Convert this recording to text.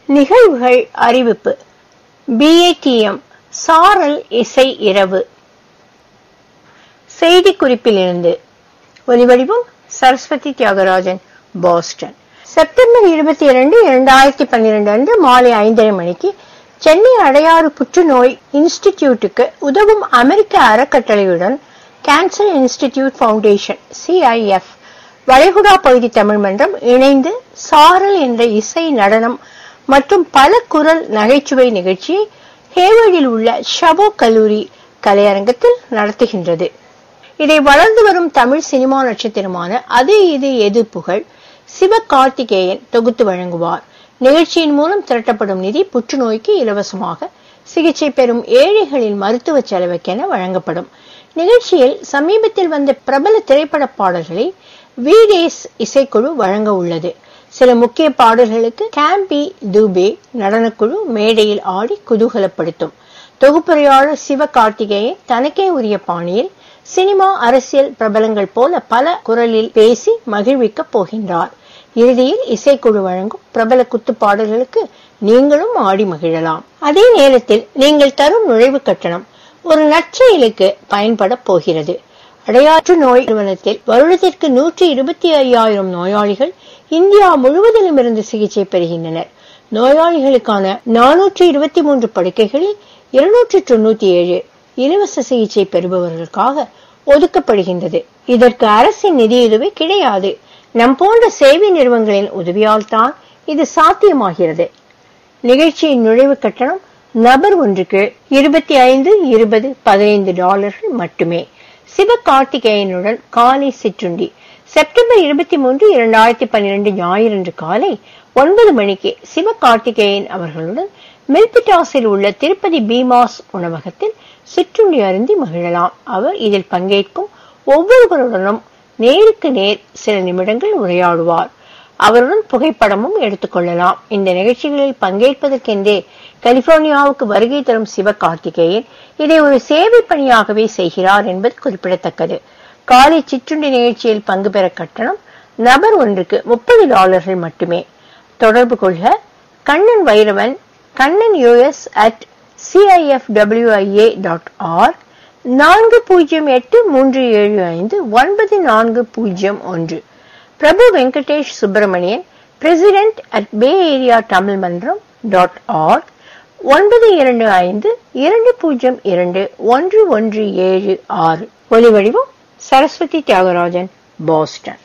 நிகழ்வுகள் அறிவிப்பு பிஏடிஎம் சாரல் இசை இரவு செய்தி குறிப்பிலிருந்து ஒலிவடிவம் சரஸ்வதி தியாகராஜன் பாஸ்டன் செப்டம்பர் இருபத்தி இரண்டு இரண்டாயிரத்தி பன்னிரண்டு அன்று மாலை ஐந்தரை மணிக்கு சென்னை அடையாறு புற்றுநோய் இன்ஸ்டிடியூட்டுக்கு உதவும் அமெரிக்க அறக்கட்டளையுடன் கேன்சர் இன்ஸ்டிடியூட் ஃபவுண்டேஷன் சிஐஎஃப் வளைகுடா பகுதி தமிழ் மன்றம் இணைந்து சாரல் என்ற இசை நடனம் மற்றும் பல குரல் நகைச்சுவை நிகழ்ச்சியை ஹேவர்டில் உள்ள ஷபோ கல்லூரி கலையரங்கத்தில் நடத்துகின்றது இதை வளர்ந்து வரும் தமிழ் சினிமா நட்சத்திரமான அது இது எது புகழ் சிவகார்த்திகேயன் தொகுத்து வழங்குவார் நிகழ்ச்சியின் மூலம் திரட்டப்படும் நிதி புற்றுநோய்க்கு இலவசமாக சிகிச்சை பெறும் ஏழைகளின் மருத்துவ செலவுக்கென வழங்கப்படும் நிகழ்ச்சியில் சமீபத்தில் வந்த பிரபல திரைப்பட பாடல்களை வீடேஸ் இசைக்குழு வழங்க உள்ளது சில முக்கிய பாடல்களுக்கு கேம்பி தூபே நடனக்குழு மேடையில் ஆடி குதூகலப்படுத்தும் தொகுப்புரையாளர் சிவகார்த்திகேயன் தனக்கே உரிய பாணியில் சினிமா அரசியல் பிரபலங்கள் போல பல குரலில் பேசி மகிழ்விக்க போகின்றார் இறுதியில் இசைக்குழு வழங்கும் பிரபல குத்து பாடல்களுக்கு நீங்களும் ஆடி மகிழலாம் அதே நேரத்தில் நீங்கள் தரும் நுழைவு கட்டணம் ஒரு நற்செயலுக்கு பயன்பட போகிறது அடையாற்று நோய் நிறுவனத்தில் வருடத்திற்கு நூற்றி இருபத்தி ஐயாயிரம் நோயாளிகள் இந்தியா முழுவதிலும் இருந்து சிகிச்சை பெறுகின்றனர் நோயாளிகளுக்கான நானூற்றி இருபத்தி மூன்று படுக்கைகளில் இருநூற்றி தொண்ணூத்தி ஏழு இலவச சிகிச்சை பெறுபவர்களுக்காக ஒதுக்கப்படுகின்றது இதற்கு அரசின் நிதியுதவி கிடையாது நம் போன்ற சேவை நிறுவனங்களின் உதவியால் தான் இது சாத்தியமாகிறது நிகழ்ச்சியின் நுழைவு கட்டணம் நபர் ஒன்றுக்கு இருபத்தி ஐந்து இருபது பதினைந்து டாலர்கள் மட்டுமே சிவகார்த்திகேயனுடன் காலை சிற்றுண்டி செப்டம்பர் இருபத்தி மூன்று இரண்டாயிரத்தி பன்னிரண்டு ஞாயிறன்று காலை ஒன்பது மணிக்கு சிவகார்த்திகேயன் அவர்களுடன் மில்பிட்டாஸில் உள்ள திருப்பதி பீமாஸ் உணவகத்தில் சிற்றுண்டி அருந்தி மகிழலாம் அவர் இதில் பங்கேற்கும் ஒவ்வொருவருடனும் நேருக்கு நேர் சில நிமிடங்கள் உரையாடுவார் அவருடன் புகைப்படமும் எடுத்துக்கொள்ளலாம் இந்த நிகழ்ச்சிகளில் பங்கேற்பதற்கென்றே கலிபோர்னியாவுக்கு வருகை தரும் சிவகார்த்திகேயன் இதை ஒரு சேவை பணியாகவே செய்கிறார் என்பது குறிப்பிடத்தக்கது காலை சிற்றுண்டி நிகழ்ச்சியில் பங்கு பெற கட்டணம் நபர் ஒன்றுக்கு முப்பது டாலர்கள் மட்டுமே தொடர்பு கொள்க Kannan Vairavan Kannan US at CIFWIA dot R நான்கு பூஜ்ஜியம் எட்டு மூன்று ஏழு ஐந்து ஒன்பது நான்கு பூஜ்ஜியம் ஒன்று Prabhu Venkatesh Subramanian president at bay area Tamil மன்றம் டாட் ஆர்க் ஒன்பது இரண்டு ஐந்து இரண்டு பூஜ்ஜியம் இரண்டு ஒன்று ஒன்று ஏழு ஆறு ஒலி வடிவம் சரஸ்வதி தியாகராஜன் பாஸ்டன்